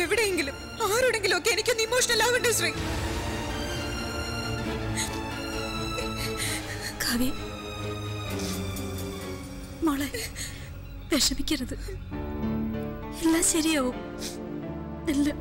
എവിടെയെങ്കിലും ആരോടെങ്കിലും ഒക്കെ എനിക്കൊന്ന് ഇമോഷണൽ ആവണ്ടേ ശ്രീ കാവ്യ മോളെ വിഷമിക്കരുത് എല്ലാം ശരിയാവും എല്ലാം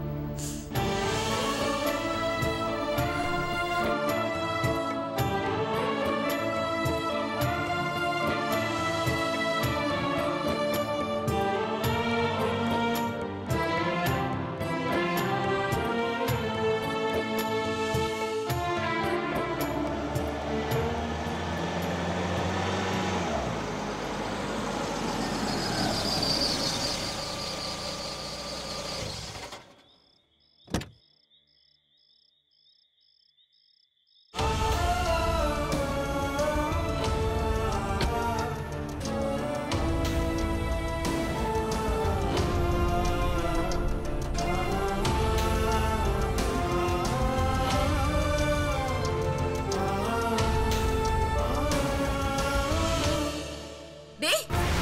ദേ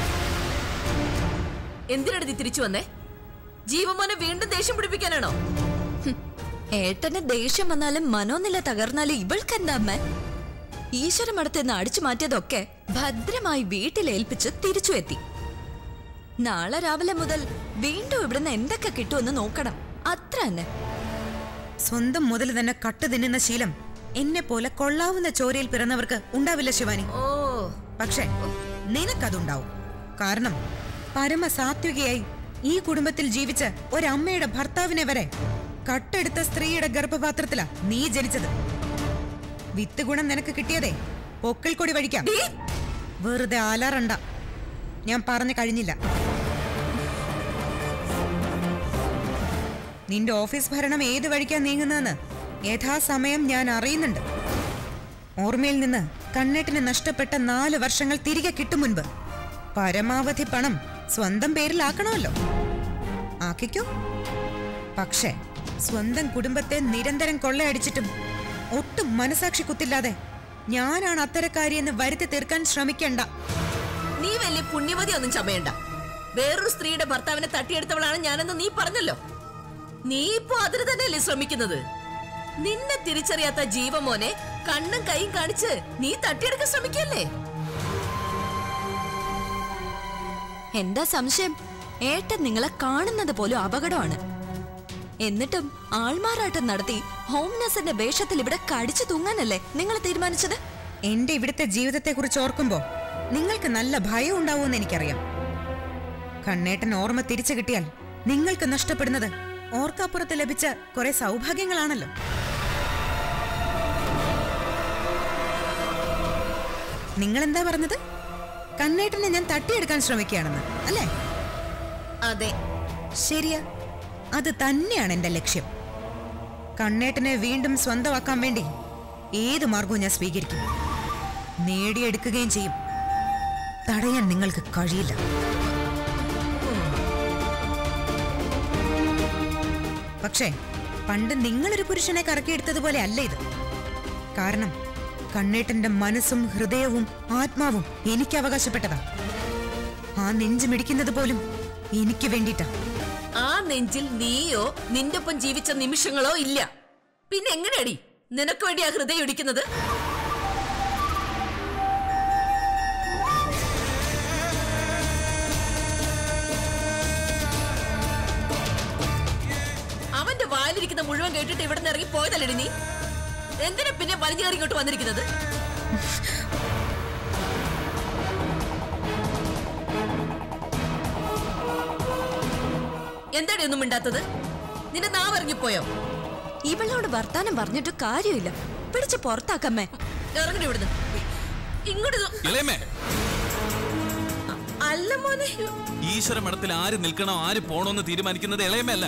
എന്തിനടുത്ത് തിരിച്ചു വന്നേ ജീവമോനെ വീണ്ടും ദേഷ്യം പിടിപ്പിക്കാനാണോ ഏട്ടന് ദേഷ്യം വന്നാലും മനോനില തകർന്നാലും ഇവൾക്കെന്താ അമ്മ ഈശ്വര മടത്തുനിന്ന് അടിച്ചു മാറ്റിയതൊക്കെ ഭദ്രമായി വീട്ടിലേൽപ്പിച്ച് തിരിച്ചു എത്തി നാളെ രാവിലെ മുതൽ വീണ്ടും ഇവിടുന്ന് എന്തൊക്കെ കിട്ടുമെന്ന് നോക്കണം അത്ര തന്നെ സ്വന്തം മുതൽ തന്നെ കട്ട് തിന്നുന്ന ശീലം എന്നെ പോലെ കൊള്ളാവുന്ന ചോരയിൽ പിറന്നവർക്ക് ഉണ്ടാവില്ല ശിവാനി ഓ പക്ഷേ നിനക്കതുണ്ടാവും കാരണം പരമസാത്വികയായി ഈ കുടുംബത്തിൽ ജീവിച്ച ഒരമ്മയുടെ ഭർത്താവിനെ വരെ കട്ടെടുത്ത സ്ത്രീയുടെ ഗർഭപാത്രത്തിലാ നീ ജനിച്ചത് വിത്ത് ഗുണം നിനക്ക് കിട്ടിയതേ പൊക്കിൾ കൊടി വഴിക്കാം വെറുതെ ആലാറണ്ട ഞാൻ പറഞ്ഞു കഴിഞ്ഞില്ല നിന്റെ ഓഫീസ് ഭരണം ഏത് വഴിക്കാ നീങ്ങുന്നതെന്ന് യഥാസമയം ഞാൻ അറിയുന്നുണ്ട് ഓർമ്മയിൽ നിന്ന് കണ്ണേട്ടിന് നഷ്ടപ്പെട്ട നാല് വർഷങ്ങൾ തിരികെ കിട്ടും മുൻപ് പരമാവധി പണം സ്വന്തം പേരിലാക്കണമല്ലോ ആക്കിക്കോ പക്ഷേ സ്വന്തം കുടുംബത്തെ നിരന്തരം കൊള്ളയടിച്ചിട്ടും ഒട്ടും മനസാക്ഷി കുത്തില്ലാതെ ഞാനാണ് അത്തരക്കാരിയെന്ന് വരുത്തി തീർക്കാൻ ശ്രമിക്കണ്ട നീ വലിയ പുണ്യവതി ഒന്നും ചമയണ്ട വേറൊരു സ്ത്രീയുടെ ഭർത്താവിനെ തട്ടിയെടുത്തവളാണ് ഞാനെന്ന് നീ പറഞ്ഞല്ലോ നീ ഇപ്പോ അതിന് തന്നെയല്ലേ ശ്രമിക്കുന്നത് നിന്നെ തിരിച്ചറിയാത്ത ജീവമോനെ കണ്ണും കൈയും കാണിച്ച് നീ തട്ടിയെടുക്കാൻ ശ്രമിക്കല്ലേ എന്താ സംശയം ഏട്ടൻ നിങ്ങളെ കാണുന്നത് പോലും അപകടമാണ് എന്നിട്ടും ആൾമാറാട്ടം നടത്തി ഹോംനസിന്റെ വേഷത്തിൽ ഇവിടെ കടിച്ചു തൂങ്ങാനല്ലേ നിങ്ങൾ തീരുമാനിച്ചത് എന്റെ ഇവിടുത്തെ ജീവിതത്തെക്കുറിച്ച് ഓർക്കുമ്പോ നിങ്ങൾക്ക് നല്ല ഭയം ഉണ്ടാവുമെന്ന് എനിക്കറിയാം കണ്ണേട്ടൻ ഓർമ്മ തിരിച്ചു കിട്ടിയാൽ നിങ്ങൾക്ക് നഷ്ടപ്പെടുന്നത് ഓർക്കാപ്പുറത്ത് ലഭിച്ച കുറെ സൗഭാഗ്യങ്ങളാണല്ലോ നിങ്ങൾ എന്താ പറഞ്ഞത് കണ്ണേട്ടനെ ഞാൻ തട്ടിയെടുക്കാൻ ശ്രമിക്കുകയാണെന്ന് അല്ലേ അതെ ശരിയാ അത് തന്നെയാണ് എന്റെ ലക്ഷ്യം കണ്ണേട്ടനെ വീണ്ടും സ്വന്തമാക്കാൻ വേണ്ടി ഏത് മാർഗവും ഞാൻ സ്വീകരിക്കും നേടിയെടുക്കുകയും ചെയ്യും തടയാൻ നിങ്ങൾക്ക് കഴിയില്ല പക്ഷേ പണ്ട് നിങ്ങളൊരു പുരുഷനെ കറക്കിയെടുത്തതുപോലെ അല്ല ഇത് കാരണം കണ്ണേട്ടന്റെ മനസ്സും ഹൃദയവും ആത്മാവും എനിക്ക് അവകാശപ്പെട്ടതാ ആ നെഞ്ചു മിടിക്കുന്നത് പോലും എനിക്ക് വേണ്ടിയിട്ടാ ആ നെഞ്ചിൽ നീയോ നിന്റെ ഒപ്പം ജീവിച്ച നിമിഷങ്ങളോ ഇല്ല പിന്നെ എങ്ങനെയാടി നിനക്ക് വേണ്ടി ആ ഹൃദയം ഇടിക്കുന്നത് അവന്റെ വായിലിരിക്കുന്ന മുഴുവൻ കേട്ടിട്ട് ഇവിടെ നിന്ന് ഇറങ്ങി പോയതല്ലേ നീ എന്തിനാ പിന്നെ വലിഞ്ഞു കയറി ഇങ്ങോട്ട് വന്നിരിക്കുന്നത് എന്താടി ഒന്നും മിണ്ടാത്തത് നിന്റെ നാവ് ഇറങ്ങിപ്പോയോ ഇവളോട് വർത്താനം പറഞ്ഞിട്ട് കാര്യമില്ല പിടിച്ച് പുറത്താക്കമ്മേ ഇറങ്ങണി ഇവിടുന്ന് ഇങ്ങോട്ട് ഇത്. ഇളയമേ അല്ല മോനെ ഈശ്വര മഠത്തിൽ ആര് നിൽക്കണോ ആര് പോണോന്ന് തീരുമാനിക്കുന്നത് ഇളയമല്ല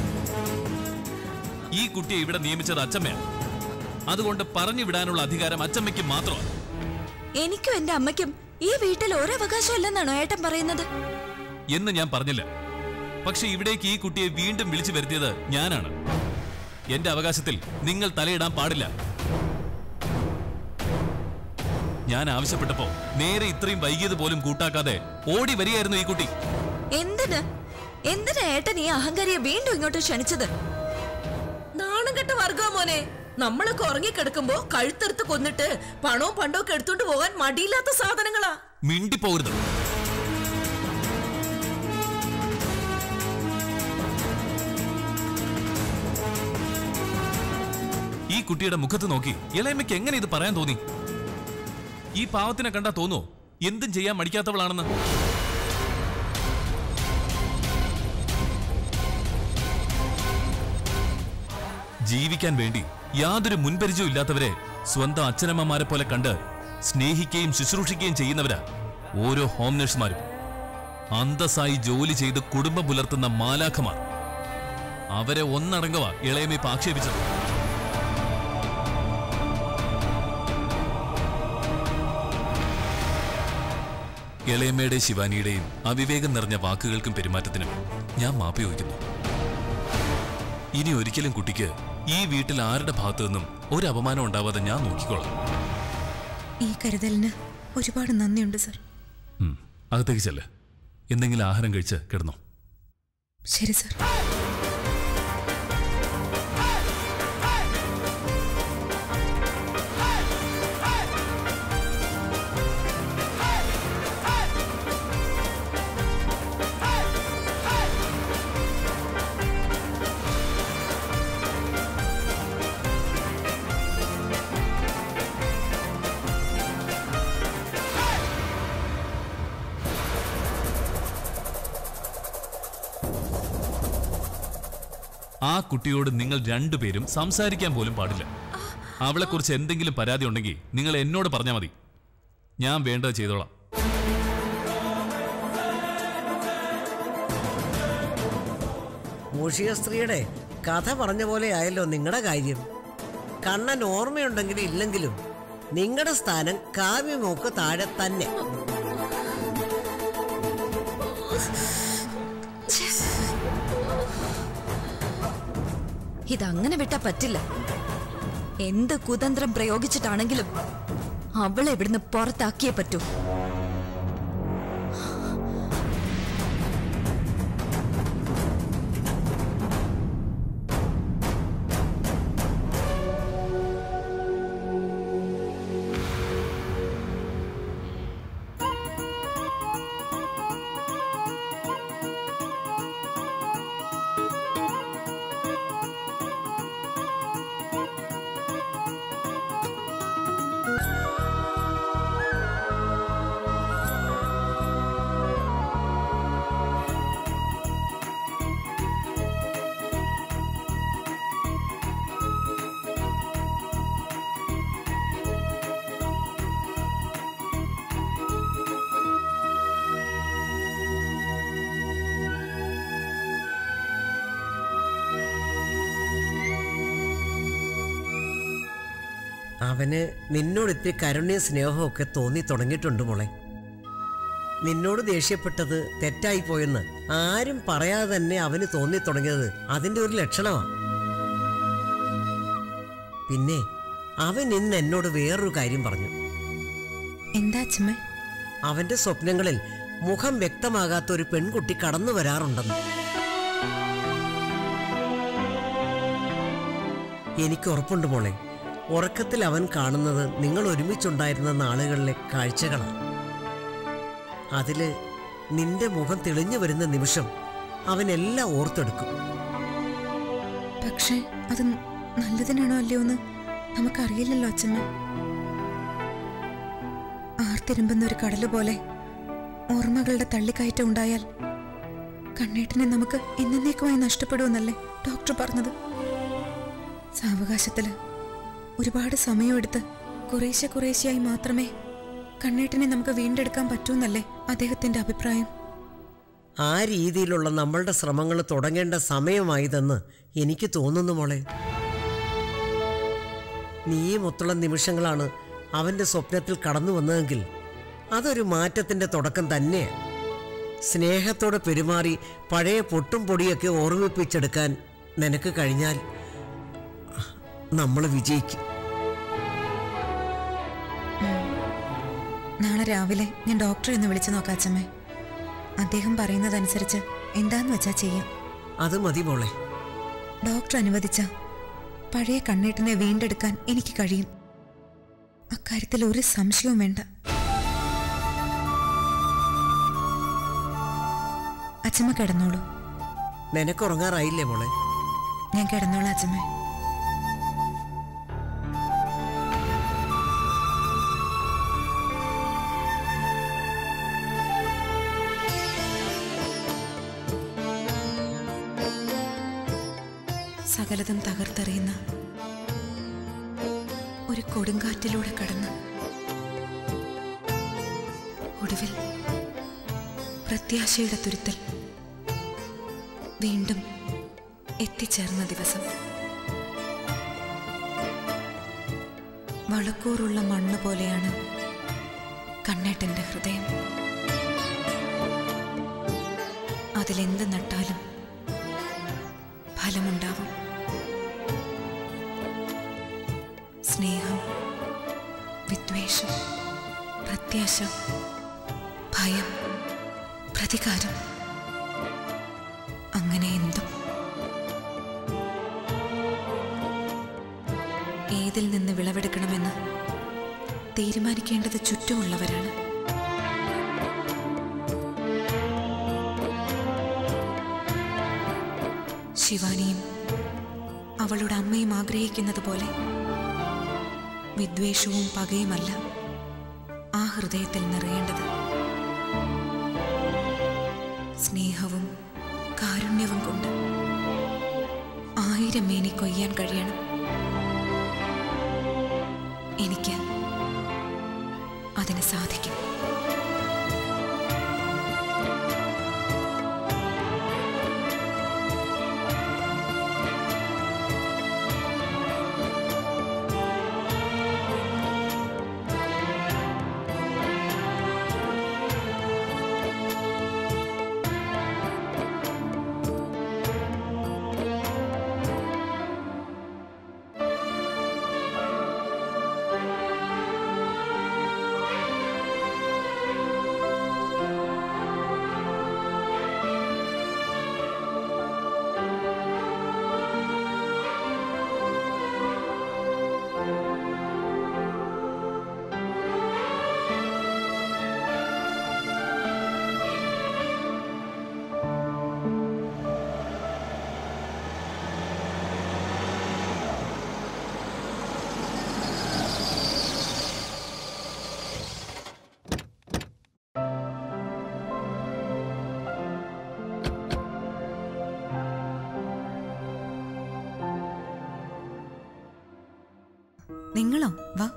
ഈ കുട്ടിയെ ഇവിടെ നിയമിച്ചത് അച്ചമ്മയാണ് അതുകൊണ്ട് പറഞ്ഞു വിടാനുള്ള അധികാരം അച്ചമ്മയ്ക്ക് മാത്രമാണ് എനിക്കും എന്റെ അമ്മയ്ക്കും ഈ വീട്ടിൽ ഒരവകാശം ഇല്ലെന്നാണോ ഏട്ടൻ പറയുന്നത് എന്ന് ഞാൻ പറഞ്ഞില്ല പക്ഷെ ഇവിടേക്ക് ഈ കുട്ടിയെ വീണ്ടും വിളിച്ചു വരുത്തിയത് ഞാനാണ് എന്റെ അവകാശത്തിൽ നിങ്ങൾ തലയിടാൻ പാടില്ല ഞാൻ ആവശ്യപ്പെട്ടപ്പോ നേരെ ഇത്രയും വൈകിയത് പോലും കൂട്ടാക്കാതെ ഓടി വരികയായിരുന്നു ഈ കുട്ടി എന്തിന് എന്തിനാ ഏട്ടൻ ഈ അഹങ്കാരിയെ വീണ്ടും ഇങ്ങോട്ട് ക്ഷണിച്ചത് നാണം കെട്ട വർഗോ മോനെ നമ്മളൊക്കെ ഉറങ്ങിക്കിടക്കുമ്പോ കഴുത്തെടുത്ത് കൊന്നിട്ട് പണവും പണ്ടവും ഒക്കെ എടുത്തോണ്ട് പോകാൻ മടിയില്ലാത്ത സാധനങ്ങളാ മിണ്ടിപ്പോകരുത് ഈ കുട്ടിയുടെ മുഖത്ത് നോക്കി ഇളയമ്മയ്ക്ക് എങ്ങനെ ഇത് പറയാൻ തോന്നി ഈ പാവത്തിനെ കണ്ടാ തോന്നോ എന്തും ചെയ്യാൻ മടിക്കാത്തവളാണെന്ന് ജീവിക്കാൻ വേണ്ടി യാതൊരു മുൻപരിചയവും ഇല്ലാത്തവരെ സ്വന്തം അച്ഛനമ്മമാരെ പോലെ കണ്ട് സ്നേഹിക്കുകയും ശുശ്രൂഷിക്കുകയും ചെയ്യുന്നവരാ ഓരോ ഹോം നഴ്സുമാരും അന്തസ്സായി ജോലി ചെയ്ത് കുടുംബം പുലർത്തുന്ന മാലാഖമാർ അവരെ ഒന്നടങ്കവ ഇളയമേപ്പ് ആക്ഷേപിച്ചത് ഇളയമ്മയുടെ ശിവാനിയുടെയും അവിവേകം നിറഞ്ഞ വാക്കുകൾക്കും പെരുമാറ്റത്തിനും ഞാൻ മാപ്പ് ചോദിക്കുന്നു ഇനി ഒരിക്കലും കുട്ടിക്ക് ഈ വീട്ടിൽ ആരുടെ ഭാഗത്തു നിന്നും ഒരു അപമാനം ഉണ്ടാവാതെ ഞാൻ നോക്കിക്കോളാം ഈ കരുതലിന് ഒരുപാട് നന്ദിയുണ്ട് സർ ഉം, അകത്തേക്ക് ചെല്ല് എന്തെങ്കിലും ആഹാരം കഴിച്ച് കിടന്നോ ശരി സർ ആ കുട്ടിയോട് നിങ്ങൾ രണ്ടുപേരും സംസാരിക്കാൻ പോലും പാടില്ല അവളെക്കുറിച്ച് എന്തെങ്കിലും പരാതി ഉണ്ടെങ്കിൽ നിങ്ങൾ എന്നോട് പറഞ്ഞാൽ മതി ഞാൻ വേണ്ടത് ചെയ്തോളാം മൂഷിക സ്ത്രീയുടെ കഥ പറഞ്ഞ പോലെ ആയല്ലോ നിങ്ങളുടെ കാര്യം കണ്ണൻ ഓർമ്മയുണ്ടെങ്കിലും ഇല്ലെങ്കിലും നിങ്ങളുടെ സ്ഥാനം കാവ്യമോക്ക് താഴെ തന്നെ ഇതങ്ങനെ വിട്ടാ പറ്റില്ല എന്ത് കുതന്ത്രം പ്രയോഗിച്ചിട്ടാണെങ്കിലും അവളെ ഇവിടുന്ന് പുറത്താക്കിയേ പറ്റൂ അവന് നിന്നോട് ഇത്തിരി കരുണ്യ സ്നേഹമൊക്കെ തോന്നി തുടങ്ങിയിട്ടുണ്ട് മോളെ നിന്നോട് ദേഷ്യപ്പെട്ടത് തെറ്റായി പോയെന്ന് ആരും പറയാതെ തന്നെ അവന് തോന്നി തുടങ്ങിയത് അതിന്റെ ഒരു ലക്ഷണമാണ് പിന്നെ അവൻ ഇന്ന് എന്നോട് വേറൊരു കാര്യം പറഞ്ഞു എന്താ അച്ഛമ്മ അവന്റെ സ്വപ്നങ്ങളിൽ മുഖം വ്യക്തമാകാത്ത ഒരു പെൺകുട്ടി കടന്നു വരാറുണ്ടെന്ന് എനിക്ക് ഉറപ്പുണ്ട് മോളെ ഉറക്കത്തിൽ അവൻ കാണുന്നത് നിങ്ങൾ ഒരുമിച്ചുണ്ടായിരുന്ന നാളുകളിലെ കാഴ്ചകളാണ് അതില് നിന്റെ മുഖം തെളിഞ്ഞു വരുന്ന നിമിഷം അവൻ എല്ലാം ഓർത്തെടുക്കും പക്ഷേ അത് നല്ലതിനാണോ അല്ലയോ എന്ന് നമുക്കറിയില്ലല്ലോ അച്ഛമ്മ ആർത്തിരുമ്പുന്ന ഒരു കടല് പോലെ ഓർമ്മകളുടെ തള്ളിക്കയറ്റം ഉണ്ടായാൽ കണ്ണേട്ടനെ നമുക്ക് എന്നേക്കുമായി നഷ്ടപ്പെടുമെന്നല്ലേ ഡോക്ടർ പറഞ്ഞത് സാവകാശത്തില് ഒരുപാട് സമയമെടുത്ത് കുറേശ്ശെ കുറേശ്ശെയായി മാത്രമേ കണ്ണേട്ടനെ നമുക്ക് വീണ്ടെടുക്കാൻ പറ്റൂന്നല്ലേ അദ്ദേഹത്തിന്റെ അഭിപ്രായം ആ രീതിയിലുള്ള നമ്മളുടെ ശ്രമങ്ങൾ തുടങ്ങേണ്ട സമയമായതെന്ന് എനിക്ക് തോന്നുന്നു മോളെ നീയുമൊത്തുള്ള നിമിഷങ്ങളാണ് അവന്റെ സ്വപ്നത്തിൽ കടന്നു വന്നതെങ്കിൽ അതൊരു മാറ്റത്തിന്റെ തുടക്കം തന്നെയാണ് സ്നേഹത്തോടെ പെരുമാറി പഴയ പൊട്ടും പൊടിയൊക്കെ ഓർമ്മിപ്പിച്ചെടുക്കാൻ നിനക്ക് കഴിഞ്ഞാൽ നമ്മൾ വിജയിക്കും നാളെ രാവിലെ ഞാൻ ഡോക്ടറെ ഒന്ന് വിളിച്ചു നോക്കാം അച്ഛമ്മേ അദ്ദേഹം പറയുന്നതനുസരിച്ച് എന്താന്ന് വെച്ചാ ചെയ്യാം അത് മതി മോളെ ഡോക്ടർ അനുവദിച്ച പഴയ കണ്ണേട്ടനെ വീണ്ടെടുക്കാൻ എനിക്ക് കഴിയും അക്കാര്യത്തിൽ ഒരു സംശയവും വേണ്ട അച്ഛമ്മ കിടന്നോളൂ നിനക്കുറങ്ങാറായില്ലേ മോളെ ഞാൻ കിടന്നോളാം അച്ഛമ്മ സകലതും തകർത്തെറിയുന്ന ഒരു കൊടുങ്കാറ്റിലൂടെ കടന്ന് ഒടുവിൽ പ്രത്യാശയുടെ തുരുത്തൽ വീണ്ടും എത്തിച്ചേർന്ന ദിവസം വളക്കൂറുള്ള മണ്ണ് പോലെയാണ് കണ്ണേട്ടന്റെ ഹൃദയം അതിലെന്ത് നട്ടാലും ഫലമുണ്ടാവും സ്നേഹം വിദ്വേഷം പ്രത്യാശ ഭയം പ്രതികാരം അങ്ങനെ എന്തും ഏതിൽ നിന്ന് വിളവെടുക്കണമെന്ന് തീരുമാനിക്കേണ്ടത് ചുറ്റുമുള്ളവരാണ് ശിവാനിയും അവളുടെ അമ്മയും ആഗ്രഹിക്കുന്നത് പോലെ വിദ്വേഷവും പകയുമല്ല ആ ഹൃദയത്തിൽ നിറയേണ്ടത് സ്നേഹവും കാരുണ്യവും കൊണ്ട് ആയിരം മേനി കൊയ്യാൻ കഴിയണം എനിക്ക് അതിന് സാധിക്കും നിങ്ങളോ വാ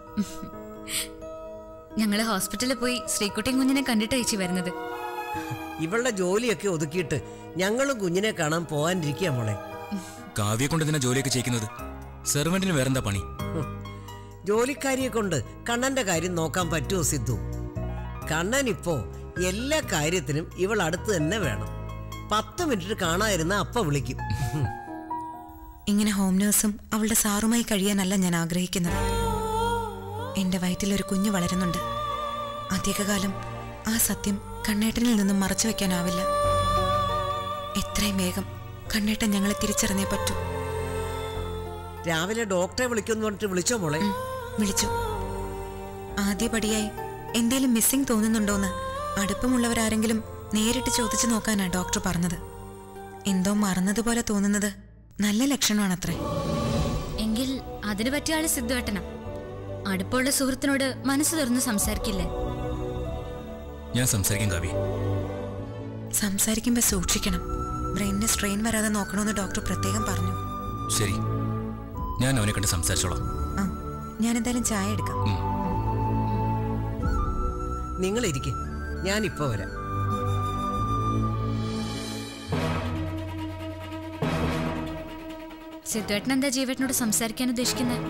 ഞങ്ങള് ഹോസ്പിറ്റലിൽ പോയി ശ്രീകുട്ടിയും കുഞ്ഞിനെ കണ്ടിട്ട് ചേച്ചി വരുന്നത് ഇവളുടെ ജോലിയൊക്കെ ഒതുക്കിയിട്ട് ഞങ്ങളും കുഞ്ഞിനെ കാണാൻ പോകാനിരിക്കുക മോളെ കാവ്യെ കൊണ്ട് തന്നെ ജോലിയൊക്കെ ചെയ്യിക്കുന്നത് സെർവന്റിന് വേറെന്താ പണി ഹും. ജോലിക്കാരിയെ കൊണ്ട് കണ്ണന്റെ കാര്യം നോക്കാൻ പറ്റുമോ സിദ്ധു കണ്ണൻ ഇപ്പോ എല്ലാ കാര്യത്തിനും ഇവൾ അടുത്ത് തന്നെ വേണം പത്ത് മിനിറ്റ് കാണാതിരുന്ന അപ്പ വിളിക്കും ഹും. ഇങ്ങനെ ഹോം നേഴ്സും അവളുടെ സാറുമായി കഴിയാനല്ല ഞാൻ ആഗ്രഹിക്കുന്നത് എന്റെ വയറ്റിൽ ഒരു കുഞ്ഞ് വളരുന്നുണ്ട് അധികകാലം ആ സത്യം കണ്ണേട്ടനിൽ നിന്നും മറച്ചു വെക്കാനാവില്ല എത്രയും വേഗം കണ്ണേട്ടൻ ഞങ്ങളെ തിരിച്ചറിഞ്ഞേ പറ്റൂ രാവിലെ ഡോക്ടറെ വിളിക്കുമെന്ന് പറഞ്ഞിട്ട് വിളിച്ചോ മോളെ ഉം, വിളിച്ചു ആദ്യപടിയായി എന്തേലും മിസ്സിംഗ് തോന്നുന്നുണ്ടോന്ന് അടുപ്പമുള്ളവരാരെങ്കിലും നേരിട്ട് ചോദിച്ചു നോക്കാനാ ഡോക്ടർ പറഞ്ഞത് എന്തോ മറന്നതുപോലെ തോന്നുന്നത് നല്ല ലക്ഷണമാണത്രേ എങ്കിൽ അതിന് പറ്റിയ ആള് സിദ്ധുവേട്ടനാ അടുപ്പമുള്ള സുഹൃത്തിനോട് മനസ്സ് തുറന്ന് സംസാരിക്കില്ലേ ഞാൻ സംസാരിക്കും കാവ്യ സംസാരിക്കുമ്പോൾ സൂക്ഷിക്കണം ബ്രെയിനിന് സ്ട്രെയിൻ വരാതെ നോക്കണമെന്ന് ഡോക്ടർ പ്രത്യേകം പറഞ്ഞു ശരി ഞാൻ അവനെ കണ്ട് സംസാരിച്ചോളാം ആ ഞാനെന്തായാലും ചായ എടുക്കാം ഉം. നിങ്ങൾ ഇരിക്കും ഞാൻ ഇപ്പൊ വരാം സിദ്ധുവേട്ടൻ എന്താ ജീവേട്ടനോട് സംസാരിക്കാൻ ഉദ്ദേശിക്കുന്നത്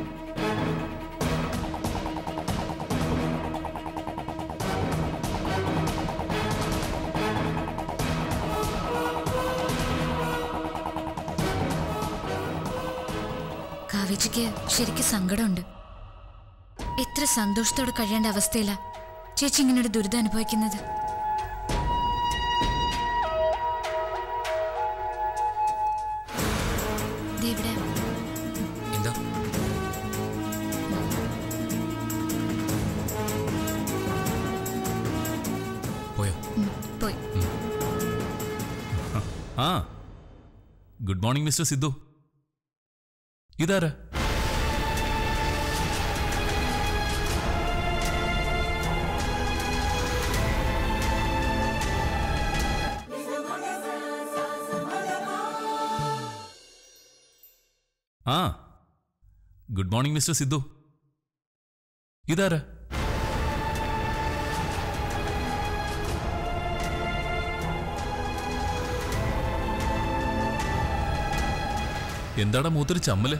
കാവേച്ചിക്ക് ശരിക്കും സങ്കടമുണ്ട് എത്ര സന്തോഷത്തോടെ കഴിയേണ്ട അവസ്ഥയിലാ ചേച്ചി ഇങ്ങനെ ഒരു ദുരിതം അനുഭവിക്കുന്നത് ആ ഗുഡ് മോർണിംഗ് മിസ്റ്റർ സിദ്ധു ഇതാരാ ആ ഗുഡ് മോർണിംഗ് മിസ്റ്റർ സിദ്ധു ഇതാരാ എന്താടാ മൂത്തൊരു ചമ്മല്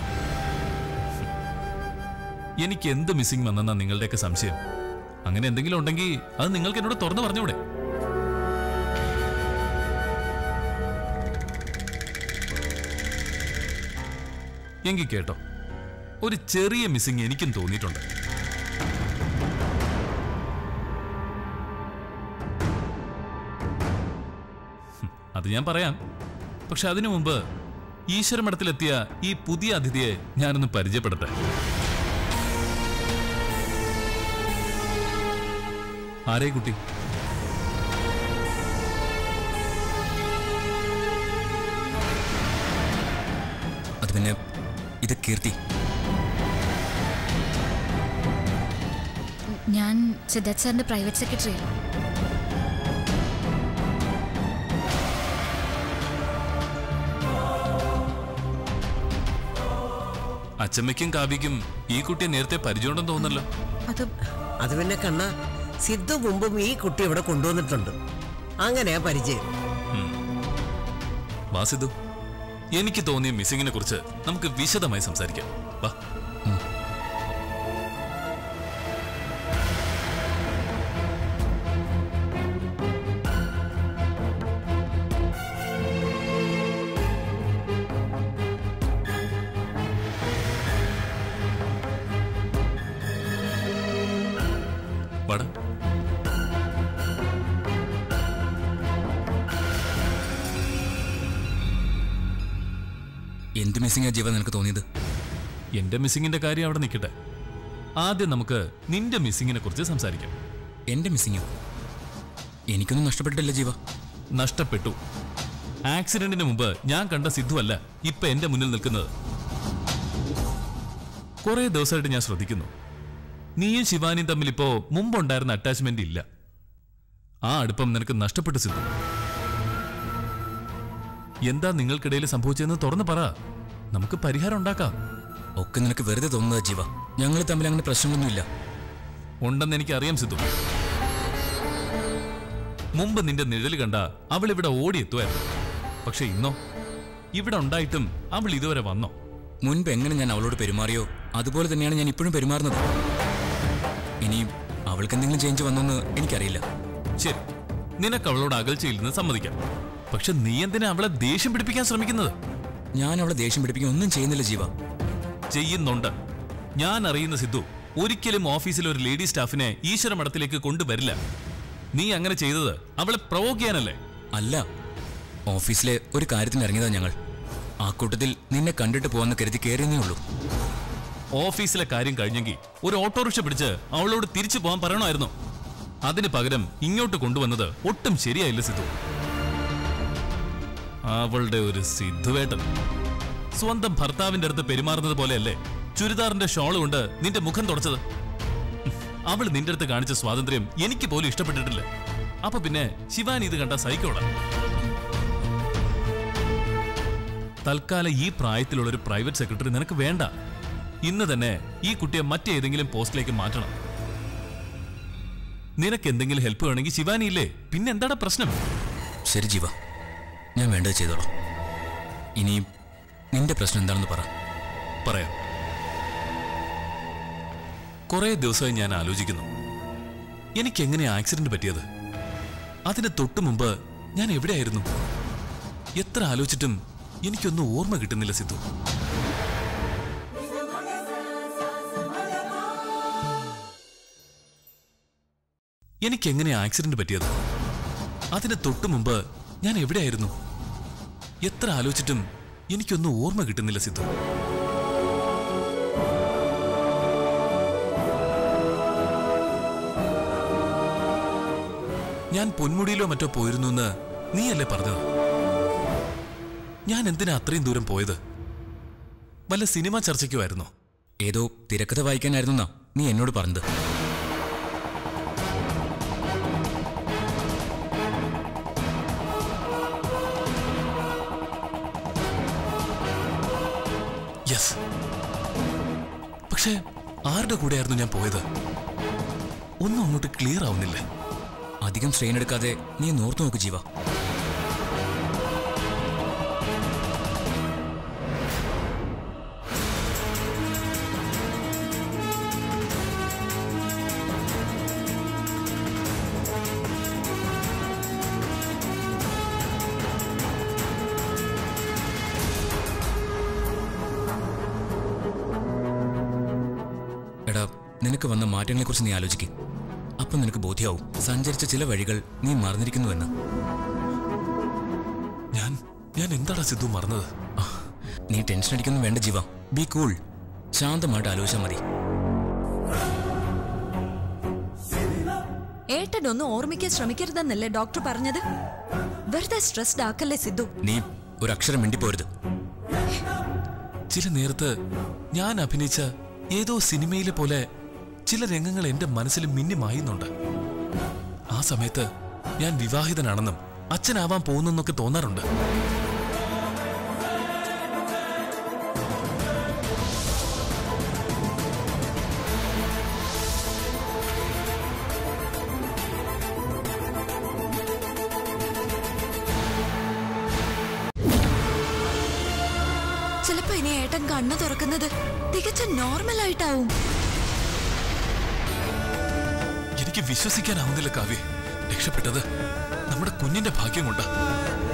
എനിക്ക് എന്ത് മിസ്സിംഗ് വന്നെന്നാ നിങ്ങളുടെയൊക്കെ സംശയം അങ്ങനെ എന്തെങ്കിലും ഉണ്ടെങ്കിൽ അത് നിങ്ങൾക്ക് എന്നോട് തുറന്നു പറഞ്ഞൂടെ എങ്കിൽ കേട്ടോ ഒരു ചെറിയ മിസ്സിംഗ് എനിക്കും തോന്നിയിട്ടുണ്ട് ഹും, അത് ഞാൻ പറയാം പക്ഷെ അതിനു മുമ്പ് ഈശ്വരമഠത്തിലെത്തിയ ഈ പുതിയ അതിഥിയെ ഞാനൊന്ന് പരിചയപ്പെടട്ടെ ആരേ കുട്ടി അത് പിന്നെ ഇത് കീർത്തി ഞാൻ സിദ്ധാർത്ഥ് സാറിന്റെ പ്രൈവറ്റ് സെക്രട്ടറി അച്ചമ്മയ്ക്കും കാവ്യയ്ക്കും ഈ കുട്ടിയെ നേരത്തെ പരിചയമുണ്ടെന്ന് തോന്നല്ലോ അത് അത് പിന്നെ കണ്ണ സിദ്ധു മുമ്പും ഈ കുട്ടി ഇവിടെ കൊണ്ടുവന്നിട്ടുണ്ട് അങ്ങനെയാ പരിചയം വാസിദു എനിക്ക് തോന്നിയ മിസ്സിങ്ങിനെ കുറിച്ച് നമുക്ക് വിശദമായി സംസാരിക്കാം വാ വാടാ എന്ത് മിസ്സിംഗാ ജീവ നിനക്ക് തോന്നിയത് എന്റെ മിസ്സിങ്ങിന്റെ കാര്യം അവിടെ നിൽക്കട്ടെ ആദ്യം നമുക്ക് നിന്റെ മിസ്സിങ്ങിനെ കുറിച്ച് സംസാരിക്കാം എന്റെ മിസ്സിങ്ങോ എനിക്കൊന്നും നഷ്ടപ്പെട്ടിട്ടില്ല ജീവ നഷ്ടപ്പെട്ടു ആക്സിഡന്റിന് മുമ്പ് ഞാൻ കണ്ട സിദ്ധു അല്ല ഇപ്പൊ എന്റെ മുന്നിൽ നിൽക്കുന്നത് കുറെ ദിവസമായിട്ട് ഞാൻ ശ്രദ്ധിക്കുന്നു നീയും ശിവാനിയും തമ്മിൽ ഇപ്പോ മുമ്പുണ്ടായിരുന്ന അറ്റാച്ച്മെന്റ് ഇല്ല ആ അടുപ്പം നിനക്ക് നഷ്ടപ്പെട്ടു സിദ്ധു എന്താ നിങ്ങൾക്കിടയിൽ സംഭവിച്ചതെന്ന് തുറന്നു പറ നമുക്ക് പരിഹാരം ഉണ്ടാക്കാം ഒക്കെ നിനക്ക് വെറുതെ തോന്നുന്നതാ ജീവ ഞങ്ങൾ തമ്മിൽ അങ്ങനെ പ്രശ്നങ്ങളൊന്നുമില്ല ഉണ്ടെന്ന് എനിക്കറിയാം സിദ്ധു മുമ്പ് നിന്റെ നിഴൽ കണ്ട അവൾ ഇവിടെ ഓടിയെത്തുമായിരുന്നു പക്ഷെ ഇന്നോ ഇവിടെ ഉണ്ടായിട്ടും അവൾ ഇതുവരെ വന്നോ മുൻപ് എങ്ങനെ ഞാൻ അവളോട് പെരുമാറിയോ അതുപോലെ തന്നെയാണ് ഞാൻ ഇപ്പോഴും പെരുമാറുന്നത് ഇനി അവൾക്ക് എന്തെങ്കിലും ചേഞ്ച് വന്നോന്ന് എനിക്കറിയില്ല ശരി നിനക്ക് അവളോട് അകൽച്ചയിൽ നിന്ന് സമ്മതിക്കാം പക്ഷെ നീ എന്തിനാ അവളെ ദേഷ്യം പിടിപ്പിക്കാൻ ശ്രമിക്കുന്നത് ഞാൻ അവളെ ദേഷ്യം പിടിപ്പിക്കാൻ ഒന്നും ചെയ്യുന്നില്ല ജീവ ചെയ്യുന്നുണ്ട് ഞാൻ അറിയുന്ന സിദ്ധു ഒരിക്കലും ഓഫീസിൽ ഒരു ലേഡി സ്റ്റാഫിനെ ഈശ്വര മഠത്തിലേക്ക് കൊണ്ടുവരില്ല നീ അങ്ങനെ ചെയ്തത് അവളെ പ്രവോക്ക് ചെയ്യാനല്ലേ അല്ല ഓഫീസിലെ ഒരു കാര്യത്തിന് ഇറങ്ങിയതാ ഞങ്ങൾ ആ കൂട്ടത്തിൽ നിന്നെ കണ്ടിട്ട് പോവാന്ന് കരുതി കയറിയെന്നേ ഉള്ളൂ ഓഫീസിലെ കാര്യം കഴിഞ്ഞെങ്കിൽ ഒരു ഓട്ടോറിക്ഷ പിടിച്ച് അവളോട് തിരിച്ചു പോകാൻ പറയണമായിരുന്നു അതിന് പകരം ഇങ്ങോട്ട് കൊണ്ടുവന്നത് ഒട്ടും ശരിയായില്ല സിദ്ധു അവളുടെ ഒരു സിദ്ധുവേട്ടൻ സ്വന്തം ഭർത്താവിന്റെ അടുത്ത് പെരുമാറുന്നത് പോലെയല്ലേ ചുരിദാറിന്റെ ഷോൾ കൊണ്ട് നിന്റെ മുഖം തുടച്ചത് അവൾ നിന്റെ അടുത്ത് കാണിച്ച സ്വാതന്ത്ര്യം എനിക്ക് പോലും ഇഷ്ടപ്പെട്ടിട്ടില്ല അപ്പൊ പിന്നെ ശിവാനി ഇത് കണ്ട സൈക്കോള തൽക്കാലം ഈ പ്രായത്തിലുള്ള ഒരു പ്രൈവറ്റ് സെക്രട്ടറി നിനക്ക് വേണ്ട ഇന്ന് തന്നെ ഈ കുട്ടിയെ മറ്റേതെങ്കിലും പോസ്റ്റിലേക്ക് മാറ്റണം നിനക്ക് എന്തെങ്കിലും ഹെൽപ്പ് വേണമെങ്കിൽ ശിവാനി ഇല്ലേ പിന്നെ എന്താണ് പ്രശ്നം ശരി ജീവ ഞാൻ വേണ്ടത് ചെയ്തോളാം ഇനി നിന്റെ പ്രശ്നം എന്താണെന്ന് പറ പറയാം കുറെ ദിവസമായി ഞാൻ ആലോചിക്കുന്നു എനിക്ക് എങ്ങനെ ആക്സിഡന്റ് പറ്റിയത് അതിന് തൊട്ടു മുമ്പ് ഞാൻ എവിടെയായിരുന്നു എത്ര ആലോചിച്ചിട്ടും എനിക്കൊന്നും ഓർമ്മ കിട്ടുന്നില്ല സിദ്ധു എനിക്ക് എങ്ങനെ ആക്സിഡന്റ് പറ്റിയത് അതിന് തൊട്ടു മുമ്പ് ഞാൻ എവിടെയായിരുന്നു എത്ര ആലോചിച്ചിട്ടും എനിക്കൊന്നും ഓർമ്മ കിട്ടുന്നില്ല സിദ്ധു ഞാൻ പൊന്മുടിയിലോ മറ്റോ പോയിരുന്നു എന്ന് നീയല്ലേ പറഞ്ഞത് ഞാൻ എന്തിനാ അത്രയും ദൂരം പോയത് വല്ല സിനിമ ചർച്ചയ്ക്കുമായിരുന്നോ ഏതോ തിരക്കഥ വായിക്കാനായിരുന്നാ നീ എന്നോട് പറഞ്ഞത് യെസ് പക്ഷേ ആരുടെ കൂടെയായിരുന്നു ഞാൻ പോയത് ഒന്നും അങ്ങോട്ട് ക്ലിയർ ആവുന്നില്ല അധികം സ്ട്രെയിൻ എടുക്കാതെ നീ ഒന്ന് ഓർത്തു നോക്ക് ജീവ എടാ നിനക്ക് വന്ന മാറ്റങ്ങളെക്കുറിച്ച് നീ ആലോചിക്കും അപ്പം നിനക്ക് ബോധ്യമാവും സഞ്ചരിച്ച ചില വഴികൾ നീ മറന്നിരിക്കുന്നുവെന്ന് ഞാൻ ഞാൻ എന്താടാ സിദ്ധു മറന്നത് ആ, നീ ടെൻഷൻ അടിക്കൊന്നും വേണ്ട ജീവ ബി കൂൾ ശാന്തമായിട്ട് ആലോചിച്ചാൽ മതി ഏട്ടനൊന്നും ഓർമ്മിക്കാൻ ശ്രമിക്കരുതെന്നല്ലേ ഡോക്ടർ പറഞ്ഞത് വെറുതെ സ്ട്രെസ്ഡ് ആക്കല്ലേ സിദ്ധു നീ ഒരു അക്ഷരം മിണ്ടിപ്പോരുത് ചില നേരത്ത് ഞാൻ അഭിനയിച്ച ഏതോ സിനിമയിലെ പോലെ ചില രംഗങ്ങൾ എന്റെ മനസ്സിൽ മിന്നി മായുന്നുണ്ട് ആ സമയത്ത് ഞാൻ വിവാഹിതനാണെന്നും അച്ഛനാവാൻ പോകുന്നെന്നൊക്കെ തോന്നാറുണ്ട് ചിലപ്പോ ഇനി ഏട്ടൻ കണ്ണു തുറക്കുന്നത് തികച്ച നോർമൽ ആയിട്ടാവും എനിക്ക് വിശ്വസിക്കാനാവുന്നില്ല കാവ്യ രക്ഷപ്പെട്ടത് നമ്മുടെ കുഞ്ഞിന്റെ ഭാഗ്യം കൊണ്ട്